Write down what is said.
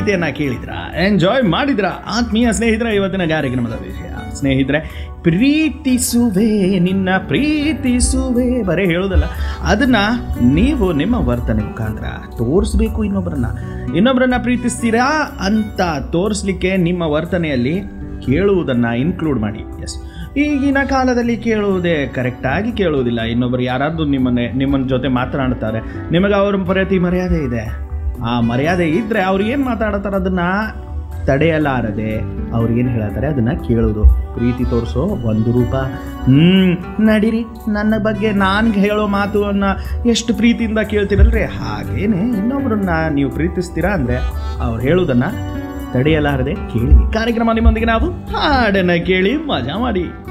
ಮಾಹಿತಿಯನ್ನ ಕೇಳಿದ್ರ ಎಂಜಾಯ್ ಮಾಡಿದ್ರ ಆತ್ಮೀಯ ಸ್ನೇಹಿತರೆ ಇವತ್ತಿನ ಕಾರ್ಯಕ್ರಮದ ವಿಷಯ ಸ್ನೇಹಿತರೆ ಪ್ರೀತಿಸುವೆ ನಿನ್ನ ಪ್ರೀತಿಸುವೆ ಬರೀ ಹೇಳೋದಲ್ಲ ಅದನ್ನ ನೀವು ನಿಮ್ಮ ವರ್ತನೆ ಮುಖಾಂತರ ತೋರಿಸ್ಬೇಕು ಇನ್ನೊಬ್ಬರನ್ನ ಇನ್ನೊಬ್ಬರನ್ನ ಪ್ರೀತಿಸ್ತೀರಾ ಅಂತ ತೋರಿಸ್ಲಿಕ್ಕೆ ನಿಮ್ಮ ವರ್ತನೆಯಲ್ಲಿ ಕೇಳುವುದನ್ನ ಇನ್ಕ್ಲೂಡ್ ಮಾಡಿ ಎಸ್ ಈಗಿನ ಕಾಲದಲ್ಲಿ ಕೇಳುವುದೇ ಕರೆಕ್ಟಾಗಿ ಕೇಳುವುದಿಲ್ಲ ಇನ್ನೊಬ್ಬರು ಯಾರಾದರೂ ನಿಮ್ಮನ್ನೇ ನಿಮ್ಮನ್ನ ಜೊತೆ ಮಾತನಾಡ್ತಾರೆ ನಿಮಗೆ ಅವ್ರ ಪ್ರತಿ ಮರ್ಯಾದೆ ಇದೆ ಆ ಮರ್ಯಾದೆ ಇದ್ದರೆ ಅವ್ರು ಏನು ಮಾತಾಡ್ತಾರೆ ಅದನ್ನು ತಡೆಯಲಾರದೆ ಅವ್ರು ಏನು ಹೇಳ್ತಾರೆ ಅದನ್ನು ಕೇಳೋದು ಪ್ರೀತಿ ತೋರಿಸೋ ಒಂದು ರೂಪ ಹ್ಞೂ ನಡೀರಿ ನನ್ನ ಬಗ್ಗೆ ನಾನು ಹೇಳೋ ಮಾತನ್ನು ಎಷ್ಟು ಪ್ರೀತಿಯಿಂದ ಕೇಳ್ತೀರಲ್ರಿ ಹಾಗೇನೆ ಇನ್ನೊಬ್ಬರನ್ನ ನೀವು ಪ್ರೀತಿಸ್ತೀರಾ ಅಂದರೆ ಅವ್ರು ಹೇಳೋದನ್ನು ತಡೆಯಲಾರದೆ ಕೇಳಿ ಕಾರ್ಯಕ್ರಮ ನಿಮ್ಮೊಂದಿಗೆ ನಾವು ಹಾಡನ್ನು ಕೇಳಿ ಮಜಾ ಮಾಡಿ